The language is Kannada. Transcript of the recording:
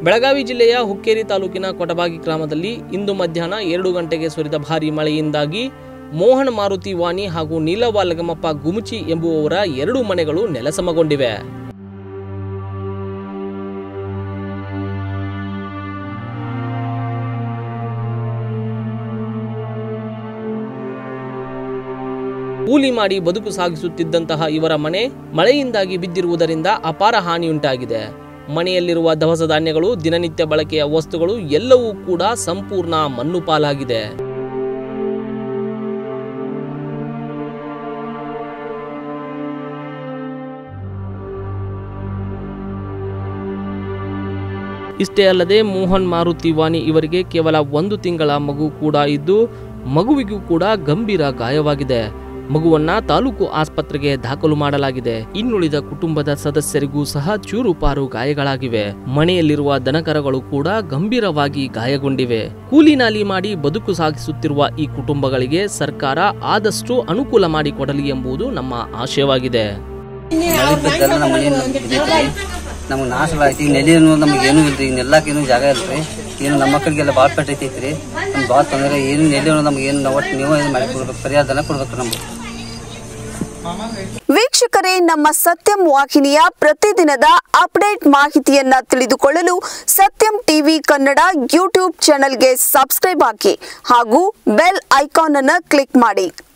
ಬೆಳಗಾವಿ ಜಿಲ್ಲೆಯ ಹುಕ್ಕೇರಿ ತಾಲೂಕಿನ ಕೊಟಬಾಗಿ ಗ್ರಾಮದಲ್ಲಿ ಇಂದು ಮಧ್ಯಾಹ್ನ ಎರಡು ಗಂಟೆಗೆ ಸುರಿದ ಭಾರೀ ಮಳೆಯಿಂದಾಗಿ ಮೋಹನ್ ಮಾರುತಿ ವಾಣಿ ಹಾಗೂ ನೀಲವ್ವ ಲಗಮಪ್ಪ ಗುಮುಚಿ ಎಂಬುವವರ ಎರಡು ಮನೆಗಳು ನೆಲಸಮಗೊಂಡಿವೆ ಕೂಲಿ ಮಾಡಿ ಬದುಕು ಸಾಗಿಸುತ್ತಿದ್ದಂತಹ ಇವರ ಮನೆ ಮಳೆಯಿಂದಾಗಿ ಬಿದ್ದಿರುವುದರಿಂದ ಅಪಾರ ಹಾನಿಯುಂಟಾಗಿದೆ ಮನೆಯಲ್ಲಿರುವ ದವಸ ಧಾನ್ಯಗಳು ದಿನನಿತ್ಯ ಬಳಕೆಯ ವಸ್ತುಗಳು ಎಲ್ಲವೂ ಕೂಡ ಸಂಪೂರ್ಣ ಮಣ್ಣು ಪಾಲಾಗಿದೆ ಇಷ್ಟೇ ಅಲ್ಲದೆ ಮೋಹನ್ ಮಾರುತಿ ವಾಣಿ ಇವರಿಗೆ ಕೇವಲ ಒಂದು ತಿಂಗಳ ಮಗು ಕೂಡ ಇದ್ದು ಮಗುವಿಗೂ ಕೂಡ ಗಂಭೀರ ಗಾಯವಾಗಿದೆ ಮಗುವನ್ನ ತಾಲೂಕು ಆಸ್ಪತ್ರೆಗೆ ದಾಖಲು ಮಾಡಲಾಗಿದೆ ಇನ್ನುಳಿದ ಕುಟುಂಬದ ಸದಸ್ಯರಿಗೂ ಸಹ ಚೂರುಪಾರು ಗಾಯಗಳಾಗಿವೆ ಮನೆಯಲ್ಲಿರುವ ದನಕರಗಳು ಕೂಡ ಗಂಭೀರವಾಗಿ ಗಾಯಗೊಂಡಿವೆ ಕೂಲಿ ನಾಲಿ ಮಾಡಿ ಬದುಕು ಸಾಗಿಸುತ್ತಿರುವ ಈ ಕುಟುಂಬಗಳಿಗೆ ಸರ್ಕಾರ ಆದಷ್ಟು ಅನುಕೂಲ ಮಾಡಿಕೊಡಲಿ ಎಂಬುದು ನಮ್ಮ ಆಶಯವಾಗಿದೆ ಮಳೆ ಬಿದ್ದೆಲ್ಲ ನಮ್ಮ ಮನೆ ಬಿದ್ದೈತಿ ನಮ್ಗೆ ನಾಶವಾಯ್ತು ಈಗ ನೆಲೆ ಅನ್ನೋದು ನಮ್ಗೆ ಏನೂ ಇಲ್ರಿ ಈಗ ನೆಲ್ಲಕ್ಕೇನು ಜಾಗ ಇಲ್ರಿ ಏನು ನಮ್ಮ ಮಕ್ಕಳಿಗೆಲ್ಲ ಭಾಳ ಪೆಟ್ಟೈತಿ ನಮ್ಗೆ ಭಾಳ ತೊಂದರೆ ಏನು ನೆಲೆ ಅನ್ನೋದು ನಮ್ಗೆ ಏನು ನಾವು ಒಟ್ಟು ನೀವು ಏನು ಮಾಡಿ ಕೊಡ್ಬೇಕು ಪರಿಹಾರನ ಕೊಡ್ಬೇಕು ನಮ್ಗೆ ವೀಕ್ಷಕರೇ ನಮ್ಮ ಸತ್ಯಂ ವಾಹಿನಿಯ ಪ್ರತಿದಿನದ ಅಪ್ಡೇಟ್ ಮಾಹಿತಿಯನ್ನ ತಿಳಿದುಕೊಳ್ಳಲು ಸತ್ಯಂ ಟಿವಿ ಕನ್ನಡ ಯೂಟ್ಯೂಬ್ ಚಾನೆಲ್ಗೆ ಸಬ್ಸ್ಕ್ರೈಬ್ ಹಾಕಿ ಹಾಗೂ ಬೆಲ್ ಐಕಾನ್ ಅನ್ನು ಕ್ಲಿಕ್ ಮಾಡಿ